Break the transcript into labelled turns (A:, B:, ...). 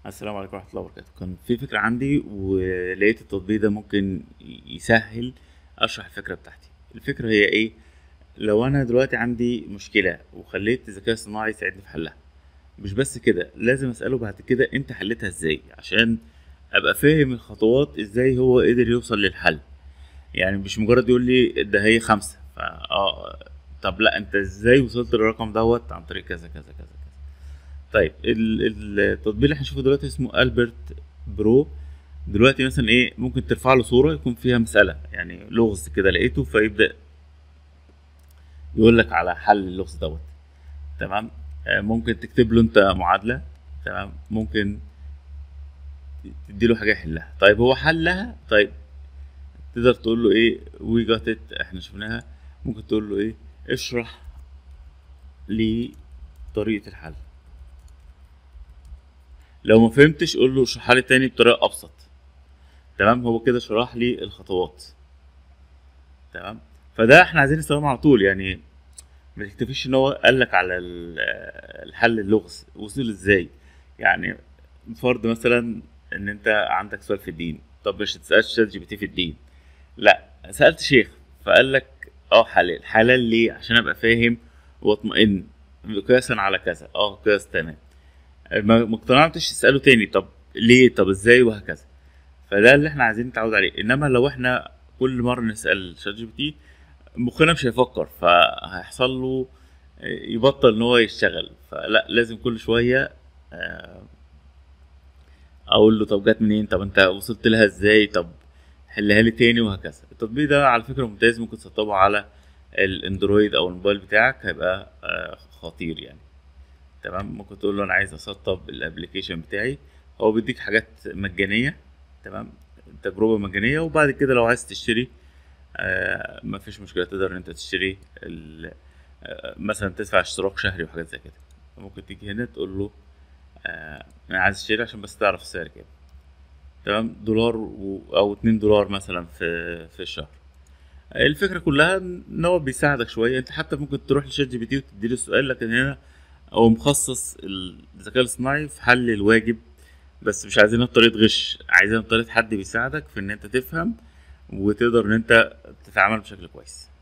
A: السلام عليكم ورحمة الله وبركاته كان في فكرة عندي ولقيت التطبيق ده ممكن يسهل أشرح الفكرة بتاعتي الفكرة هي إيه لو أنا دلوقتي عندي مشكلة وخليت الذكاء الصناعي يساعدني في حلها مش بس كده لازم أسأله بعد كده أنت حلتها إزاي عشان أبقى فاهم الخطوات إزاي هو قدر يوصل للحل يعني مش مجرد يقول لي ده هي خمسة فا اه طب لا انت ازاي وصلت للرقم دوت عن طريق كذا كذا كذا كذا طيب ال- التطبيق اللي هنشوفه دلوقتي اسمه البرت برو دلوقتي مثلا ايه ممكن ترفع له صوره يكون فيها مساله يعني لغز كده لقيته فيبدا يقول لك على حل اللغز دوت تمام آه، ممكن تكتب له انت معادله تمام ممكن تدي له حاجه يحلها طيب هو حلها طيب تقدر تقول له ايه وي جات ات احنا شفناها ممكن تقول له ايه اشرح لي طريقه الحل لو ما فهمتش قول له اشرحها لي تاني بطريقه ابسط تمام هو كده شرح لي الخطوات تمام فده احنا عايزين نستخدمه على طول يعني ما تكتفيش ان هو قال لك على ال- الحل اللغز وصل ازاي يعني فرض مثلا ان انت عندك سؤال في الدين طب مش تسالش شات جي بي تي في الدين لا سالت شيخ فقال لك اه حلال حلال ليه عشان ابقى فاهم واطمئن قياسا على كذا اه قياس تمام ما ما اقتنعتش تساله تاني طب ليه طب ازاي وهكذا فده اللي احنا عايزين نتعود عليه انما لو احنا كل مره نسال شات جي بي تي مخنا مش هيفكر فهيحصل له يبطل ان هو يشتغل فلا لازم كل شويه آه، اقول له طب جت منين طب انت وصلت لها ازاي طب حلها لي تاني وهكذا التطبيق ده على فكره ممتاز ممكن تسطبه على الاندرويد او الموبايل بتاعك هيبقى آه، خطير يعني تمام ممكن تقول له انا عايز اسطب الابلكيشن بتاعي هو بيديك حاجات مجانيه تمام تجربه مجانيه وبعد كده لو عايز تشتري آه مفيش مشكله تقدر ان انت تشتري ال- آه مثلا تدفع اشتراك شهري وحاجات زي كده ممكن تيجي هنا تقول له آه انا عايز اشتري عشان بس تعرف السعر كام تمام دولار و... او اتنين دولار مثلا في في الشهر الفكره كلها ان هو بيساعدك شويه انت حتى ممكن تروح لشات جي بي تي وتديله السؤال لكن هنا هو مخصص الذكاء الاصطناعي في حل الواجب بس مش عايزينها بطريقه غش عايزينها بطريقه حد بيساعدك في ان انت تفهم وتقدر ان انت تتعامل بشكل كويس